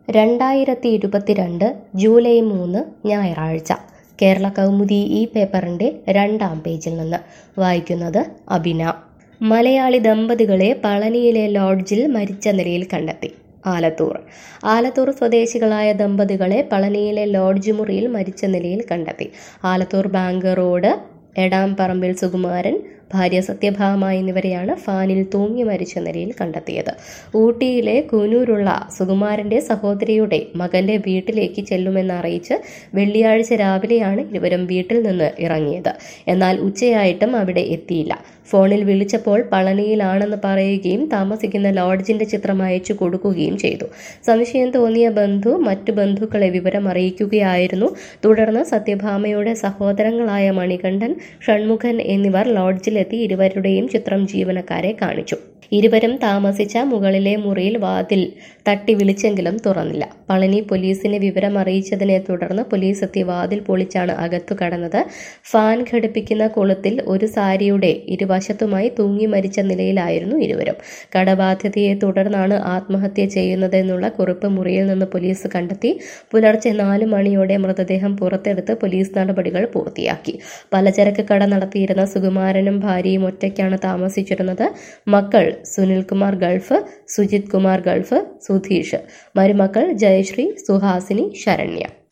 രണ്ടായിരത്തി ഇരുപത്തിരണ്ട് ജൂലൈ മൂന്ന് ഞായറാഴ്ച കേരള കൗമുദി ഈ പേപ്പറിൻ്റെ രണ്ടാം പേജിൽ നിന്ന് വായിക്കുന്നത് അബിന മലയാളി ദമ്പതികളെ പളനിയിലെ ലോഡ്ജിൽ മരിച്ച നിലയിൽ കണ്ടെത്തി ആലത്തൂർ ആലത്തൂർ സ്വദേശികളായ ദമ്പതികളെ പളനിയിലെ ലോഡ്ജ് മുറിയിൽ മരിച്ച നിലയിൽ കണ്ടെത്തി ആലത്തൂർ ബാങ്ക് റോഡ് എടാംപറമ്പിൽ സുകുമാരൻ ഭാര്യ സത്യഭാമ എന്നിവരെയാണ് ഫാനിൽ തൂങ്ങി മരിച്ച നിലയിൽ കണ്ടെത്തിയത് ഊട്ടിയിലെ കൂനൂരുള്ള സുകുമാരന്റെ സഹോദരിയുടെ മകന്റെ വീട്ടിലേക്ക് ചെല്ലുമെന്ന് അറിയിച്ച് വെള്ളിയാഴ്ച രാവിലെയാണ് ഇരുവരും വീട്ടിൽ നിന്ന് ഇറങ്ങിയത് എന്നാൽ ഉച്ചയായിട്ടും അവിടെ എത്തിയില്ല ഫോണിൽ വിളിച്ചപ്പോൾ പളനിയിലാണെന്ന് പറയുകയും താമസിക്കുന്ന ലോഡ്ജിന്റെ ചിത്രം അയച്ചു കൊടുക്കുകയും ചെയ്തു സംശയം തോന്നിയ ബന്ധു മറ്റു ബന്ധുക്കളെ വിവരം അറിയിക്കുകയായിരുന്നു തുടർന്ന് സത്യഭാമയുടെ സഹോദരങ്ങളായ മണികണ്ഠൻ ഷൺമുഖൻ എന്നിവർ ലോഡ്ജിലെത്തി ഇരുവരുടെയും ചിത്രം ജീവനക്കാരെ കാണിച്ചു ഇരുവരും താമസിച്ച മുകളിലെ മുറിയിൽ വാതിൽ തട്ടി വിളിച്ചെങ്കിലും തുറന്നില്ല പളനി പോലീസിനെ വിവരം അറിയിച്ചതിനെ തുടർന്ന് പോലീസ് എത്തി വാതിൽ പൊളിച്ചാണ് അകത്തു കടന്നത് ഫാൻ ഘടിപ്പിക്കുന്ന കൊളുത്തിൽ ഒരു സാരിയുടെ ഇരുവശത്തുമായി തൂങ്ങി മരിച്ച നിലയിലായിരുന്നു ഇരുവരും കടബാധ്യതയെ തുടർന്നാണ് ആത്മഹത്യ ചെയ്യുന്നതെന്നുള്ള കുറിപ്പ് മുറിയിൽ നിന്ന് പോലീസ് കണ്ടെത്തി പുലർച്ചെ നാല് മണിയോടെ മൃതദേഹം പുറത്തെടുത്ത് പോലീസ് നടപടികൾ പൂർത്തിയാക്കി പലചരക്ക് കട നടത്തിയിരുന്ന സുകുമാരനും ഭാര്യയും ഒറ്റയ്ക്കാണ് താമസിച്ചിരുന്നത് മക്കൾ സുനിൽകുമാർ ഗൾഫ് സുജിത് കുമാർ ഗൾഫ് സുധീഷ് മരുമക്കൾ ജയശ്രീ സുഹാസിനി ശരണ്യ